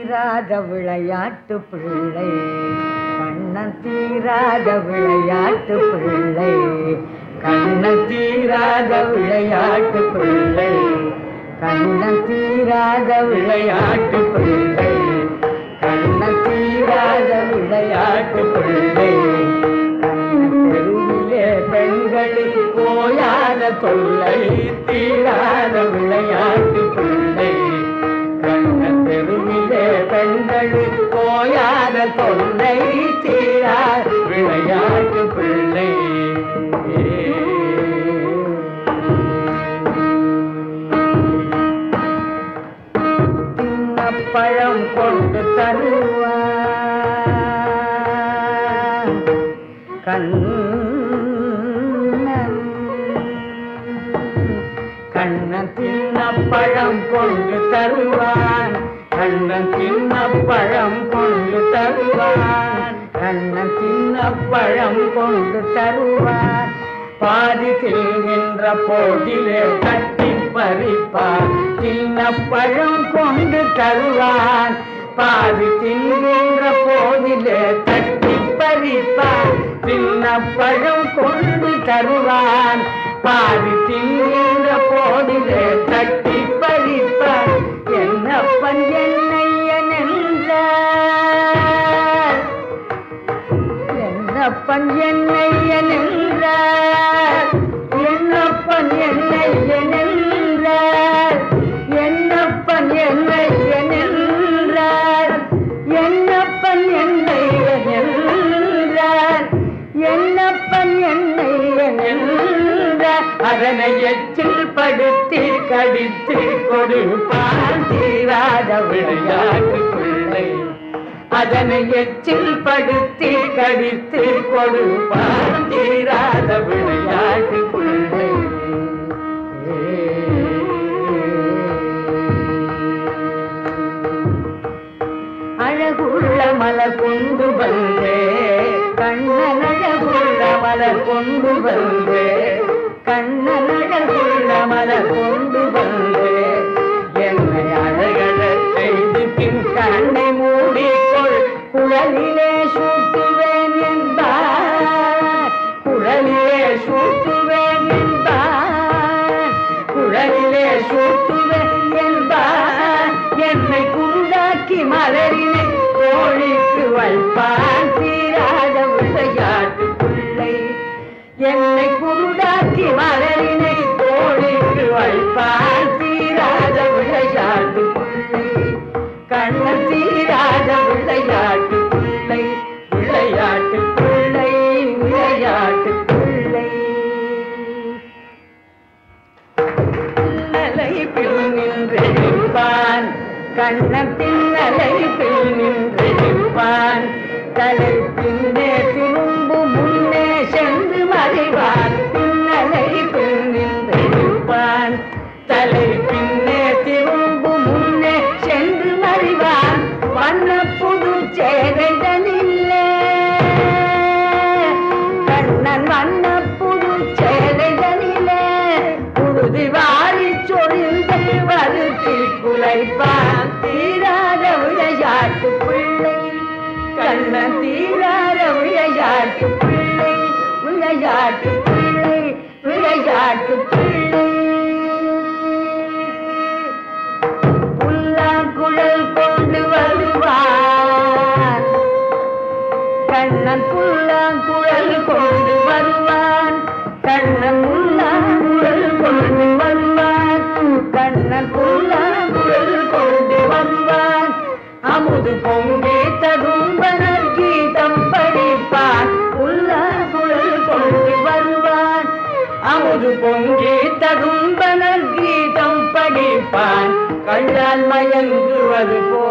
தீராத விளையாட்டு பிள்ளை கண்ணன் தீராத விளையாட்டு பிள்ளை கண்ணன் தீராத விளையாட்டு பிள்ளை கண்ணன் தீராத விளையாட்டு பிள்ளை கண்ணன் தீராத விளையாட்டு பிள்ளை கண்ணன் தெருவிலே பெண்களுக்கு போயாத தொல்லை தீராத விளையாட்டு பிள்ளை கண்ண தெருவிலே பெண்களுக்கு போயாத தொல்லை தீரா விளையாட்டு பிள்ளை பழம் கொண்டு தருவான் கண்ணன் கண்ணன் தின்ன பழம் கொண்டு தருவான் கண்ணன் தின்ன பழம் கொண்டு தருவான் கண்ணன் தின்ன பழம் கொண்டு தருவான் பாதி தின்கின்ற போதிலே கட்டி பறிப்பான் சின்ன பழம் கொண்டு தருவான் பாதி தின்கின்ற போதிலே தட்டி பறிப்பான் சின்ன பழம் கொண்டு தருவான் பாதி தின்கின்ற போதிலே தட்டி பறிப்பான் என்னப்பன் என்னையன் என்றார் என்னப்பன் என்னையன் என்றார் என்னப்பன் என்னையன் என்றார் என்னப்பன் என்னையன் என்றார் என்னப்பன் என்னையன் என்றார் என்னப்பன் என்னையன் என்றார் அதனை எச்சில் படுத்தி கடித்து கொடுப்பான் தீராத விளையாட்டு பிள்ளை அதனை எச்சில் படுத்தி கடித்து கொடுப்பான் தீராத விளையாட்டு பிள்ளை அழகுள்ள மலர் கொண்டு வந்தே கண்ணன் அழகுள்ள மலர் கொண்டு வந்தே கண்ணன் அழகுள்ள மலர் கொண்டு வந்தே என்னை அழகழ செய்து பின் கண்ணை மூடிக்கொள் குழலிலே சூட்டுவேன் என்பார் குழலிலே சூட்டுவேன் என்பார் குழலிலே சூட்டுவேன் என்பார் என்னை குண்டாக்கி மலரினை தோழிக்கு வைப்பான் தீராத விளையாட்டு பிள்ளை என்னை குருடாக்கி மலரினை தோழிக்கு வைப்பான் தீராத விளையாட்டு பிள்ளை கண்ண தீராத விளையாட்டு பிள்ளை விளையாட்டு பிள்ளை விளையாட்டு பிள்ளை அலைப்பில் நின்றிருப்பான் கண்ணத்தின் அலைப்பில் நின்றிருப்பான் தலை பின்னே திரும்பு முன்னே சென்று மறைவான் பின்னலைப்பில் நின்றிருப்பான் தலை பின்னே திரும்பு முன்னே சென்று மறைவான் வண்ண புது சேவைதனில்லே கண்ணன் வண்ண புது சேலைகளிலே புழுதி வாரி சொரிந்து வருத்தி குலைப்பான் தீராத விளையாட்டு பிள்ளை கண்ணன் தீராத விளையாட்டு பிள்ளை விளையாட்டு பிள்ளை விளையாட்டு பிள்ளை புல்லாங்குழல் கொண்டு வருவான் கண்ணன் புல்லாங்குழல் கொண்டு வருவான் கண்ணன் புல்லாங்குழல் கொண்டு வருவான் கண்ணன் புல்லாங்குழல் கொண்டு வருவான் அமுது பொங்கி தகும்பனர் கீதம் படிப்பான் புல்லாங்குழல் கொண்டு வருவான் அமுது பொங்கி தகும்பனர் கீதம் படிப்பான் கண்ணால் மயங்குவது போ